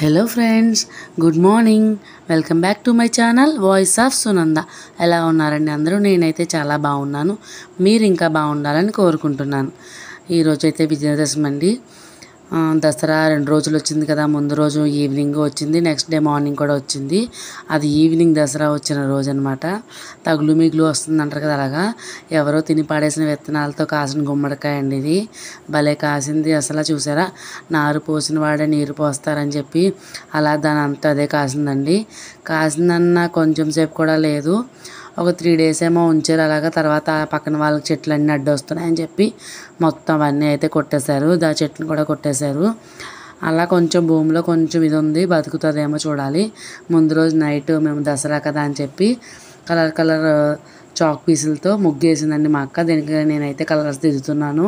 hello friends good morning welcome back to my channel voice of Sunanda ఎలా ఉన్నారండి అందరూ నేనైతే చాలా బాగున్నాను మీరు ఇంకా బాగుండాలని కోరుకుంటున్నాను ఈరోజు అయితే విజయదశమి అండి ఆ, దసరా రెండు రోజులు వచ్చింది కదా ముందు రోజు ఈవినింగ్ వచ్చింది నెక్స్ట్ డే మార్నింగ్ కూడా వచ్చింది అది ఈవినింగ్ దసరా వచ్చిన రోజు అనమాట తగులు మిగులు వస్తుంది అంటారు కదా అలాగా ఎవరో తిని పాడేసిన విత్తనాలతో కాసిన గుమ్మడికాయ అండి ఇది భలే కాసింది అసలు చూసారా నారు పోసిన వాడే నీరు పోస్తారని చెప్పి అలా దాని అంతా అదే కాసిందండి కాసిందన్న కొంచెం సేపు కూడా లేదు ఒక త్రీ డేస్ ఏమో ఉంచారు అలాగా తర్వాత పక్కన వాళ్ళకి చెట్లు అన్నీ అడ్డు వస్తున్నాయని చెప్పి మొత్తం అవన్నీ అయితే కొట్టేశారు దా చెట్లు కూడా కొట్టేశారు అలా కొంచెం భూమిలో కొంచెం ఇది ఉంది బతుకుతుందేమో చూడాలి ముందు రోజు నైట్ మేము దసరా కదా అని చెప్పి కలర్ కలర్ చాక్ పీసులతో ముగ్గు వేసిందండి మా అక్క దీనికి నేనైతే కలర్స్ దిద్దుతున్నాను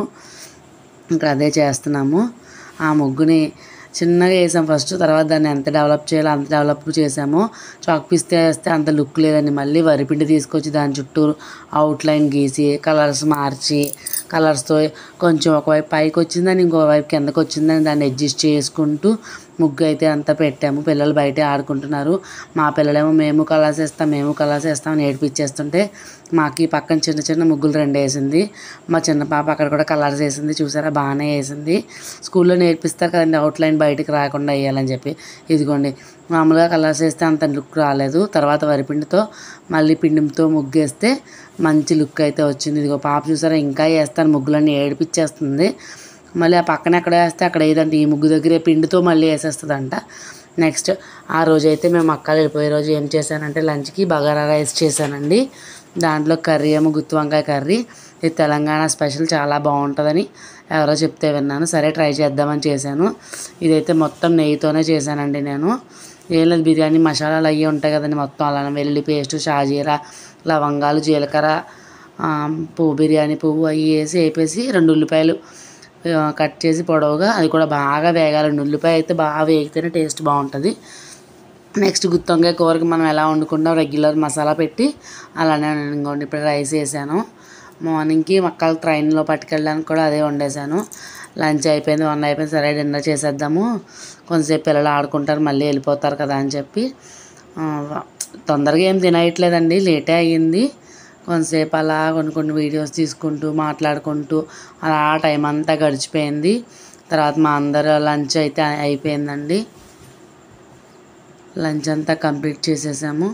ఇంకా అదే చేస్తున్నాము ఆ ముగ్గుని చిన్నగా వేసాం ఫస్ట్ తర్వాత దాన్ని ఎంత డెవలప్ చేయాలో అంత డెవలప్ చేసాము చాక్ పీస్ వేస్తే అంత లుక్ లేదండి మళ్ళీ వరిపిండి తీసుకొచ్చి దాని చుట్టూ అవుట్లైన్ గీసి కలర్స్ మార్చి కలర్స్తో కొంచెం ఒకవైపు పైకి వచ్చిందని ఇంకో వైపు కిందకి వచ్చిందని దాన్ని అడ్జస్ట్ చేసుకుంటూ ముగ్గు అయితే అంతా పెట్టాము పిల్లలు బయటే ఆడుకుంటున్నారు మా పిల్లలేమో మేము కలర్స్ వేస్తాం మేము కలర్స్ వేస్తాం అని ఏడిపించేస్తుంటే మాకు ఈ పక్కన చిన్న చిన్న ముగ్గులు రెండు వేసింది మా చిన్న పాప అక్కడ కూడా కలర్స్ వేసింది చూసారా బాగానే వేసింది స్కూల్లో నేర్పిస్తారు కదండి అవుట్లైన్ బయటికి రాకుండా వేయాలని చెప్పి ఇదిగోండి మామూలుగా కలర్స్ వేస్తే అంత లుక్ రాలేదు తర్వాత వరిపిండితో మళ్ళీ పిండితో ముగ్గేస్తే మంచి లుక్ అయితే వచ్చింది ఇదిగో పాప చూసారా ఇంకా వేస్తాను ముగ్గులన్నీ ఏడిపించేస్తుంది మళ్ళీ ఆ పక్కన ఎక్కడ వేస్తే అక్కడ ఏదంటే ఈ ముగ్గు దగ్గరే పిండితో మళ్ళీ వేసేస్తుందంట నెక్స్ట్ ఆ రోజు అయితే మేము అక్కలు వెళ్ళిపోయే రోజు ఏం చేశానంటే లంచ్కి బగారా రైస్ చేశానండి దాంట్లో కర్రీ ఏమో గుత్తి వంకాయ కర్రీ ఇది తెలంగాణ స్పెషల్ చాలా బాగుంటుందని ఎవరో చెప్తే విన్నాను సరే ట్రై చేద్దామని చేశాను ఇదైతే మొత్తం నెయ్యితోనే చేశానండి నేను ఏం లేదు బిర్యానీ మసాలాలు అవి ఉంటాయి కదండి మొత్తం అలా వెల్లుల్లి పేస్ట్ షాజీరా లవంగాలు జీలకర్ర ఆ, పువ్వు బిర్యానీ పువ్వు అవి వేసి వేపేసి రెండు ఉల్లిపాయలు ఆ, కట్ చేసి పొడవుగా అది కూడా బాగా వేగాలండి ఉల్లిపాయ అయితే బాగా వేగితేనే టేస్ట్ బాగుంటుంది నెక్స్ట్ గుత్తొంకాయ కూరకి మనం ఎలా వండుకుంటాం రెగ్యులర్ మసాలా పెట్టి అలానే ఇంకోండి ఇప్పుడు రైస్ వేసాను మార్నింగ్కి మక్కలు ట్రైన్లో పట్టుకెళ్ళడానికి కూడా అదే వండేసాను లంచ్ అయిపోయింది వన్ అయిపోయింది సరే డిన్నర్ చేసేద్దాము కొంతసేపు పిల్లలు ఆడుకుంటారు మళ్ళీ వెళ్ళిపోతారు కదా అని చెప్పి ఆ, తొందరగా ఏం తినేయట్లేదండి లేటే అయ్యింది కొంతసేపు అలా కొన్ని కొన్ని వీడియోస్ తీసుకుంటూ మాట్లాడుకుంటూ అలా టైం అంతా గడిచిపోయింది తర్వాత మా అందరు లంచ్ అయితే అయిపోయిందండి లంచ్ అంతా కంప్లీట్ చేసేసాము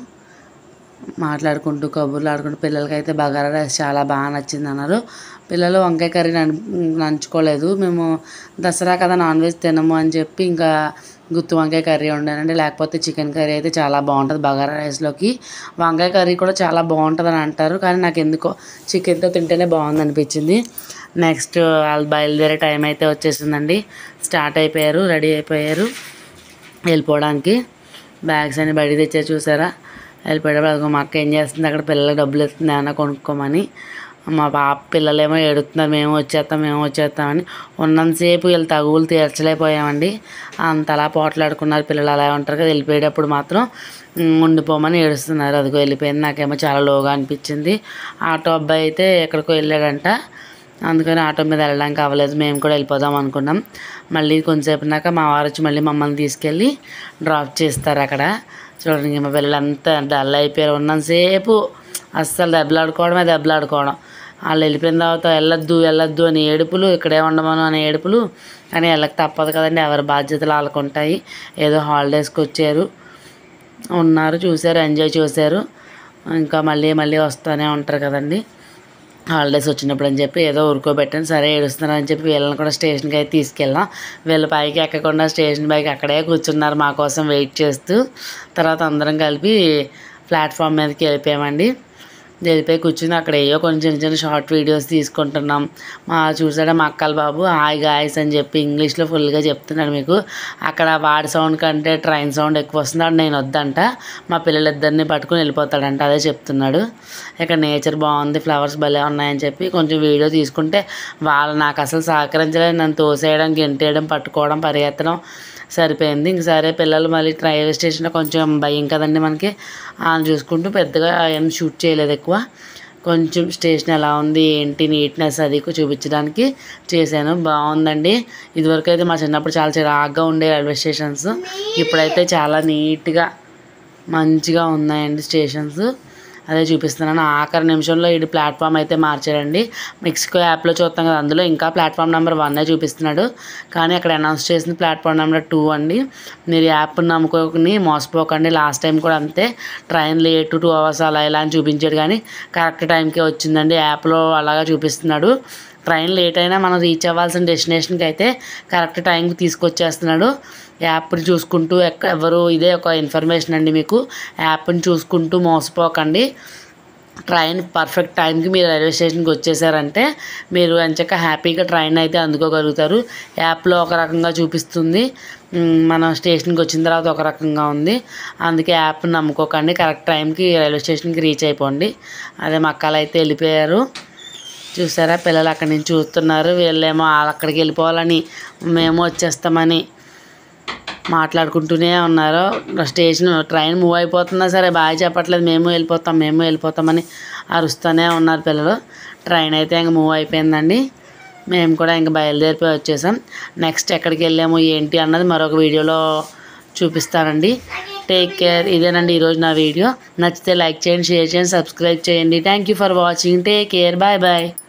మాట్లాడుకుంటూ కబుర్లు ఆడుకుంటూ పిల్లలకి అయితే బగారా రైస్ చాలా బాగా నచ్చింది అన్నారు పిల్లలు వంకాయ కర్రీ నం నంచుకోలేదు మేము దసరా కదా నాన్ వెజ్ తినము అని చెప్పి ఇంకా గుత్తి వంకాయ కర్రీ వండానండి లేకపోతే చికెన్ కర్రీ అయితే చాలా బాగుంటుంది బగారా రైస్లోకి వంకాయ కర్రీ కూడా చాలా బాగుంటుంది అని అంటారు కానీ నాకు ఎందుకో చికెన్తో తింటేనే బాగుంది అనిపించింది నెక్స్ట్ వాళ్ళు బయలుదేరే టైం అయితే వచ్చేసిందండి స్టార్ట్ అయిపోయారు రెడీ అయిపోయారు వెళ్ళిపోవడానికి బ్యాగ్స్ అన్ని బయట తెచ్చారు చూసారా వెళ్ళిపోయేటప్పుడు అదిగో మా అక్క ఏం చేస్తుంది అక్కడ పిల్లలకి డబ్బులు ఇస్తుంది ఏమన్నా కొనుక్కోమని మా పాప పిల్లలేమో ఏడుతున్నారు మేము వచ్చేస్తాం మేము వచ్చేస్తామని ఉన్నంతసేపు వీళ్ళు తగువులు తీర్చలేకపోయామండి అంతలా పోట్లాడుకున్నారు పిల్లలు అలా ఉంటారు కదా వెళ్ళిపోయేటప్పుడు మాత్రం ఉమ్, ఉండిపోమని ఏడుస్తున్నారు అదిగో వెళ్ళిపోయింది నాకేమో చాలా లోగా అనిపించింది ఆటో అబ్బాయి అయితే ఎక్కడికో వెళ్ళాడంట అందుకని ఆటో మీద వెళ్ళడానికి అవ్వలేదు మేము కూడా వెళ్ళిపోదాం అనుకున్నాం మళ్ళీ కొంచెంసేపునాక మా వారు వచ్చి మళ్ళీ మమ్మల్ని తీసుకెళ్ళి డ్రాప్ చేస్తారు అక్కడ చూడండి మా పిల్లలు అంతా డల్ అయిపోయారు ఉన్నంతసేపు అస్సలు దెబ్బలాడుకోవడమే దెబ్బలాడుకోవడం వాళ్ళు వెళ్ళిపోయిన తర్వాత వెళ్ళొద్దు వెళ్ళొద్దు అని ఏడుపులు ఇక్కడే ఉండమను అనే ఏడుపులు కానీ వెళ్ళక తప్పదు కదండి ఎవరి బాధ్యతలు వాళ్ళకు ఉంటాయి ఏదో హాలిడేస్కి వచ్చారు ఉన్నారు చూశారు ఎంజాయ్ చేశారు ఇంకా మళ్ళీ మళ్ళీ వస్తూనే ఉంటారు కదండి హాలిడేస్ వచ్చినప్పుడు అని చెప్పి ఏదో ఊరుకోబెట్టాను సరే ఏడుస్తున్నారు అని చెప్పి వీళ్ళని కూడా స్టేషన్కి అయితే తీసుకెళ్ళాం వీళ్ళ పైకి ఎక్కకుండా స్టేషన్ పైకి అక్కడే కూర్చున్నారు మా కోసం వెయిట్ చేస్తూ తర్వాత అందరం కలిపి ప్లాట్ఫామ్ మీదకి వెళ్ళిపోయామండి వెళ్ళిపోయి కూర్చుని అక్కడ ఏయో కొన్ని చిన్న చిన్న షార్ట్ వీడియోస్ తీసుకుంటున్నాం మా చూసాడా మా అక్కల బాబు హాయ్ గాయస్ అని చెప్పి ఇంగ్లీష్లో ఫుల్గా చెప్తున్నాడు మీకు అక్కడ వాడి సౌండ్ కంటే ట్రైన్ సౌండ్ ఎక్కువ వస్తున్నాడు నేను వద్దంట మా పిల్లలిద్దరిని పట్టుకుని వెళ్ళిపోతాడంట అదే చెప్తున్నాడు ఇక్కడ నేచర్ బాగుంది ఫ్లవర్స్ భలే ఉన్నాయని చెప్పి కొంచెం వీడియో తీసుకుంటే వాళ్ళు నాకు అసలు సహకరించలేదు నన్ను తోసేయడం గెంటేయడం పట్టుకోవడం పరిగెత్తడం సరిపోయింది ఇంక సరే పిల్లలు మళ్ళీ రైల్వే స్టేషన్లో కొంచెం భయం కదండి మనకి ఆయన చూసుకుంటూ పెద్దగా ఏం షూట్ చేయలేదు ఎక్కువ కొంచెం స్టేషన్ ఎలా ఉంది ఏంటి నీట్నెస్ అది చూపించడానికి చేశాను బాగుందండి ఇదివరకు అయితే మా చిన్నప్పుడు చాలా చిరాగ్గా ఉండే రైల్వే స్టేషన్స్ ఇప్పుడైతే చాలా నీట్గా మంచిగా ఉన్నాయండి స్టేషన్స్ అదే చూపిస్తున్నాను ఆఖరి నిమిషంలో ఇది ప్లాట్ఫామ్ అయితే మార్చారండి మెక్సికో యాప్లో చూస్తాం కదా అందులో ఇంకా ప్లాట్ఫామ్ నెంబర్ వన్నే చూపిస్తున్నాడు కానీ అక్కడ అనౌన్స్ చేసిన ప్లాట్ఫామ్ నెంబర్ టూ అండి మీరు యాప్ని నమ్ముకోని మోసపోకండి లాస్ట్ టైం కూడా అంతే ట్రైన్ లేట్ టూ అవర్స్ అలా ఇలా అని చూపించాడు కానీ కరెక్ట్ టైంకే వచ్చిందండి యాప్లో అలాగా చూపిస్తున్నాడు ట్రైన్ లేట్ అయినా మనం రీచ్ అవ్వాల్సిన డెస్టినేషన్కి అయితే కరెక్ట్ టైంకి తీసుకొచ్చేస్తున్నాడు యాప్ని చూసుకుంటూ ఎక్క ఎవరు ఇదే ఒక ఇన్ఫర్మేషన్ అండి మీకు యాప్ని చూసుకుంటూ మోసపోకండి ట్రైన్ పర్ఫెక్ట్ టైంకి మీరు రైల్వే స్టేషన్కి వచ్చేసారంటే మీరు ఎంచక్క హ్యాపీగా ట్రైన్ అయితే అందుకోగలుగుతారు యాప్లో ఒక రకంగా చూపిస్తుంది మ్, మనం స్టేషన్కి వచ్చిన తర్వాత ఒక రకంగా ఉంది అందుకే యాప్ని నమ్ముకోకండి కరెక్ట్ టైంకి రైల్వే స్టేషన్కి రీచ్ అయిపోండి అదే మా అక్కలు అయితే వెళ్ళిపోయారు చూసారా పిల్లలు అక్కడి నుంచి చూస్తున్నారు వీళ్ళేమో వాళ్ళ అక్కడికి వెళ్ళిపోవాలని మేము వచ్చేస్తామని మాట్లాడుకుంటూనే ఉన్నారు స్టేషన్ ట్రైన్ మూవ్ అయిపోతున్నా సరే బాగా చెప్పట్లేదు మేము వెళ్ళిపోతాం మేము వెళ్ళిపోతామని అరుస్తూనే ఉన్నారు పిల్లలు ట్రైన్ అయితే ఇంక మూవ్ అయిపోయిందండి మేము కూడా ఇంక బయలుదేరిపోయి వచ్చేసాం నెక్స్ట్ ఎక్కడికి వెళ్ళాము ఏంటి అన్నది మరొక వీడియోలో చూపిస్తానండి టేక్ కేర్ ఇదేనండి ఈరోజు నా వీడియో నచ్చితే లైక్ చేయండి షేర్ చేయండి సబ్స్క్రైబ్ చేయండి thank you for watching take care bye bye